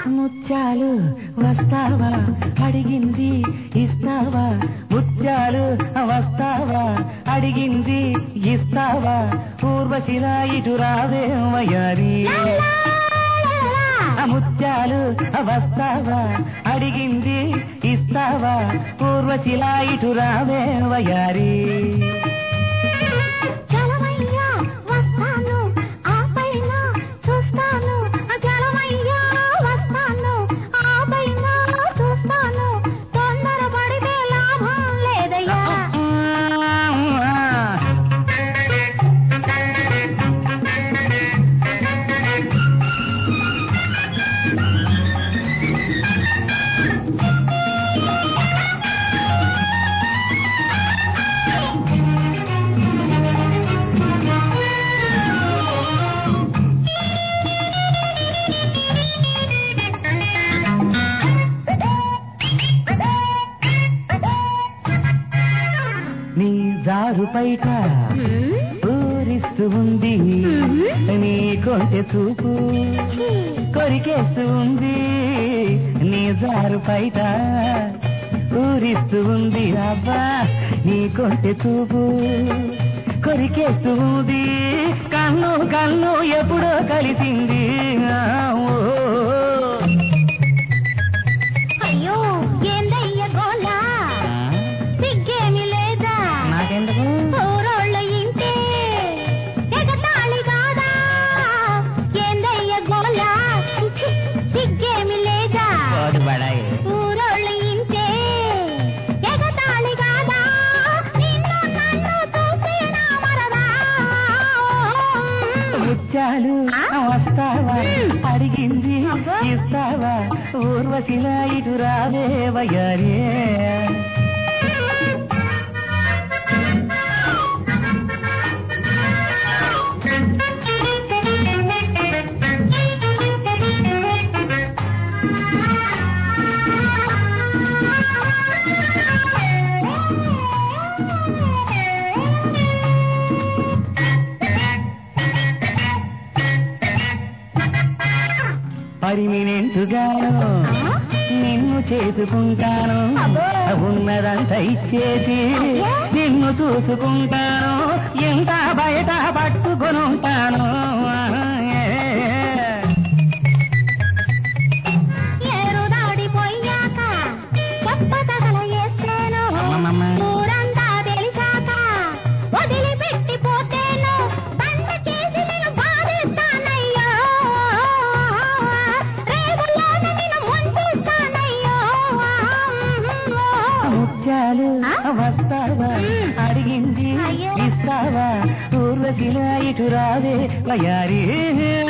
ముత్యాలు వస్తావా అడిగింది ఇస్తావా ముత్యాలు వస్తావా అడిగింది ఇస్తావా పూర్వశిలా ఇటు రావే వయారి ముత్యాలు వస్తావా అడిగింది ఇస్తావా పూర్వశిలా ఇటు రావే వయారి చలమయ్యా వస్తాను ఆ పైన చూస్తాను చలమయ్యా వస్తాను ఆ పైన చూస్తాను తొందరపడితే లాభం లేదయ్యా నీ జారు బయట ఊరిస్తూ ఉంది నీ కొంటె చూపు కొరికేస్తూ ఉంది నీ జారు బయట ఊరిస్తూ ఉంది అబ్బా నీ కొంటె చూపు కొరికేస్తూ ఉంది కన్ను కన్ను ఎప్పుడో కలిసింది ఆ, ఓ. అయ్యో ఏందయ్య గోలా సిగ్గేమి లేదా నాకెందుకు ఊరోళ్ళ ఇంటే ఎగతాళి కాదా ఏందయ్య గోలా ఛీ, సిగ్గేమి లేదా కోడి బడాయి ఊరోళ్ళ ఇంటే ఎగతాళి కాదా నిన్ను నన్ను చూసి నా మరదా ముత్యాలు వస్తావా అడిగింది అబ్బా. ఇస్తావా ఊర్వశిలా ఇటు రావే వయ్యారే పరిమినెంటుగాను నిన్ను చేసుకుంటాను అబ్బో. ఉన్నదంతా ఇచ్చేసి అబ్బో. నిన్ను చూసుకుంటాను ఎంత బయట పట్టుకొనుంటాను ఏరు దాడిపోయాక చెప్ప తగల వేస్తేను అమ్మమ్మమ్మ. ఊరంతా తెలిసాక వదిలిపెట్టి పోతేను బండ చేసి నేను బాధిస్తానయ్యో రేగుల్లోన నేను ముంచిస్తానయ్యో ముత్యాలు ఆ? వస్తావా మ్. అడిగింది అయ్యో. ఇస్తావా ఊర్వశిలా ఇటు రావే వయారి